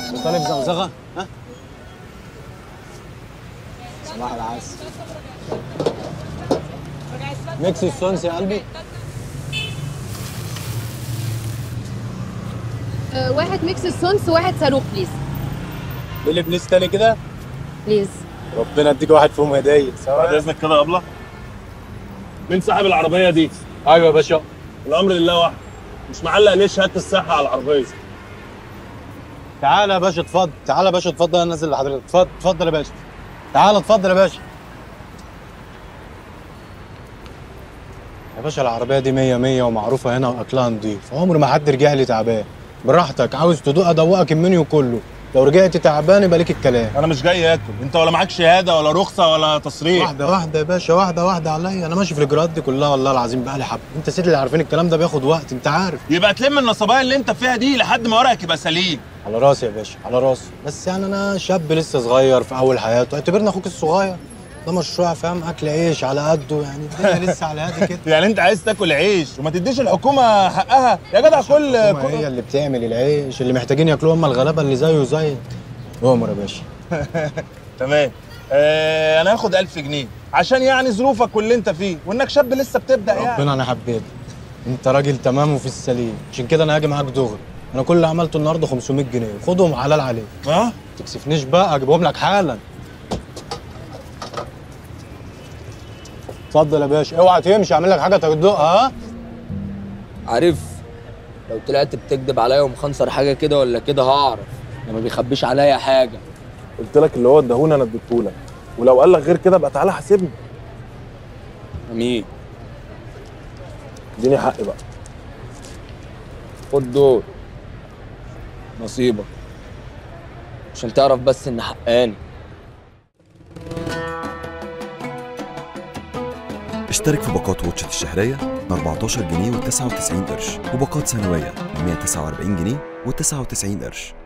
طالب زغزغه ها صباح العسل ميكس السونس يا قلبي آه، واحد ميكس السونس وواحد صاروخ بليز اللي بليس تاني كده بليز ربنا يديك واحد فيهم هديه بعد اذنك كده يا ابله مين صاحب العربيه دي؟ ايوه يا باشا الامر لله واحد مش معلق ليه شهاده الصحه على العربيه تعالى يا باشا اتفضل تعالى يا باشا اتفضل انا نازل لحضرتك اتفضل اتفضل يا باشا تعالى اتفضل يا باشا يا باشا العربية دي مية مية ومعروفة هنا وأكلها نضيف عمر ما حد رجع لي تعبان براحتك عاوز تدوق أدوقك المنيو كله لو رجعت تعبان يبقى ليك الكلام انا مش جاي اكل انت ولا معاك شهاده ولا رخصه ولا تصريح واحدة واحدة يا باشا واحدة واحدة عليا أنا ماشي في الإجراءات دي كلها والله العظيم بقى لي حبة أنت سيد اللي عارفين الكلام ده بياخد وقت أنت عارف يبقى تلم النصبايه اللي انت فيها دي لحد ما ورقك يبقى سليم على راسي يا باشا على راسي بس يعني انا شاب لسه صغير في اول حياته اعتبرني اخوك الصغير ده مشروع فاهم اكل عيش على قده يعني الدنيا لسه على قد كده يعني انت عايز تاكل عيش وما تديش الحكومه حقها يا جدع كل الحكومة هي اللي بتعمل العيش اللي محتاجين ياكلوه هم الغلابه اللي زيه زيك عمر يا باشا تمام آه انا هاخد 1000 جنيه عشان يعني ظروفك واللي انت فيه وانك شاب لسه بتبدا يعني ربنا انا حبيتك انت راجل تمام وفي السليم عشان كده انا هاجي معاك دغري انا كل اللي عملته النهارده 500 جنيه خدهم حلال عليك ها ما تكسفنيش بقى اجيبهم لك حالا اتفضل يا باشا اوعى تمشي اعمل لك حاجه تدوقها ها عارف لو طلعت بتكذب عليا ومخنصر حاجه كده ولا كده هعرف انا ما بيخبيش عليا حاجه قلت لك اللي هو اداهوني انا اديتهولك ولو قال لك غير كده بقى تعالى حاسبني امين اديني حقي بقى خد دول نصيبك عشان تعرف بس ان حقاني اشترك في باقات واتشت الشهرية ب 14 جنيه و99 قرش وباقات سنوية ب 149 جنيه و99 قرش